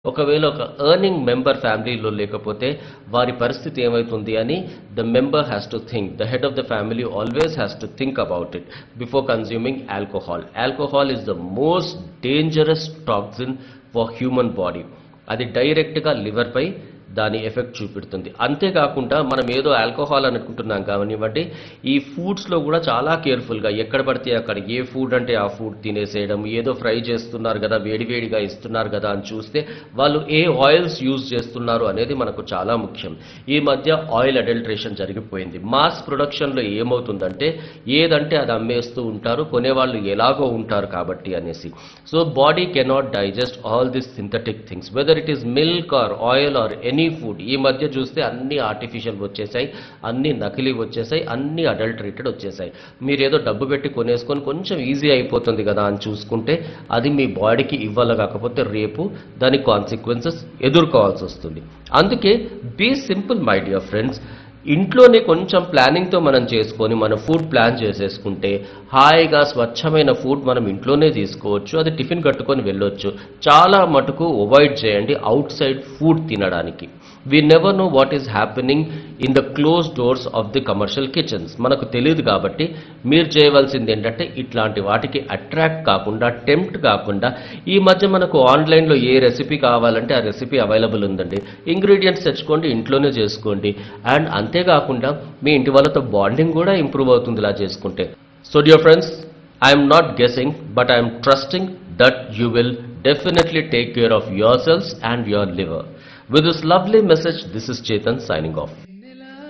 ఒకవేళ ఒక earning member ఫ్యామిలీలో లేకపోతే వారి పరిస్థితి ఏమవుతుంది అని the member has to think the head of the family always has to think about it before consuming alcohol alcohol is the most dangerous toxin for human body అది డైరెక్ట్గా లివర్పై దాని ఎఫెక్ట్ చూపెడుతుంది అంతేకాకుండా మనం ఏదో ఆల్కహాల్ అనుకుంటున్నాం కానివ్వండి ఈ ఫుడ్స్లో కూడా చాలా కేర్ఫుల్గా ఎక్కడ పడితే అక్కడ ఏ ఫుడ్ అంటే ఆ ఫుడ్ తినేసేయడం ఏదో ఫ్రై చేస్తున్నారు కదా వేడివేడిగా ఇస్తున్నారు కదా అని చూస్తే వాళ్ళు ఏ ఆయిల్స్ యూజ్ చేస్తున్నారు అనేది మనకు చాలా ముఖ్యం ఈ మధ్య ఆయిల్ అడల్ట్రేషన్ జరిగిపోయింది మాస్ ప్రొడక్షన్లో ఏమవుతుందంటే ఏదంటే అది అమ్మేస్తూ ఉంటారు కొనేవాళ్ళు ఎలాగో ఉంటారు కాబట్టి అనేసి so body cannot digest all this synthetic things whether it is milk or oil or any food ఈ మధ్య చూస్తే అన్ని ఆర్టిఫిషియల్ వచ్చేసాయి అన్ని నకిలీ వచ్చేసాయి అన్ని అడల్టరేటెడ్ వచ్చేసాయి మీరు ఏదో డబ్బు పెట్టి కొనేసుకొని కొంచెం ఈజీ అయిపోతుంది కదా అని చూసుకుంటే అది మీ బాడీకి ఇవ్వాలి కాకపోతే రేపు దాని కాన్సిక్వెన్సెస్ ఎదుర్కోవాల్సి వస్తుంది అందుకే be simple my dear friends ఇంట్లోనే కొంచెం ప్లానింగ్తో మనం చేసుకొని మన ఫుడ్ ప్లాన్ చేసేసుకుంటే హాయిగా స్వచ్ఛమైన ఫుడ్ మనం ఇంట్లోనే తీసుకోవచ్చు అది టిఫిన్ కట్టుకొని వెళ్ళొచ్చు చాలా మటుకు అవాయిడ్ చేయండి అవుట్ సైడ్ ఫుడ్ తినడానికి we never know what is happening in the close doors of the commercial kitchens మనకు తెలియదు కాబట్టి మీరు చేయవలసింది ఏంటంటే ఇట్లాంటి వాటికి అట్రాక్ట్ కాకుండా టెంప్ట్ కాకుండా ఈ మధ్య మనకు ఆన్లైన్లో ఏ రెసిపీ కావాలంటే ఆ రెసిపీ అవైలబుల్ ఉందండి ఇంగ్రీడియంట్స్ తెచ్చుకోండి ఇంట్లోనే చేసుకోండి అండ్ అంతేకాకుండా మీ ఇంటి వాళ్ళతో బాండింగ్ కూడా ఇంప్రూవ్ అవుతుంది ఇలా చేసుకుంటే so dear friends I'm not guessing but I'm trusting that you will definitely take care of yourselves and your liver. With this lovely message, this is Chetan signing off.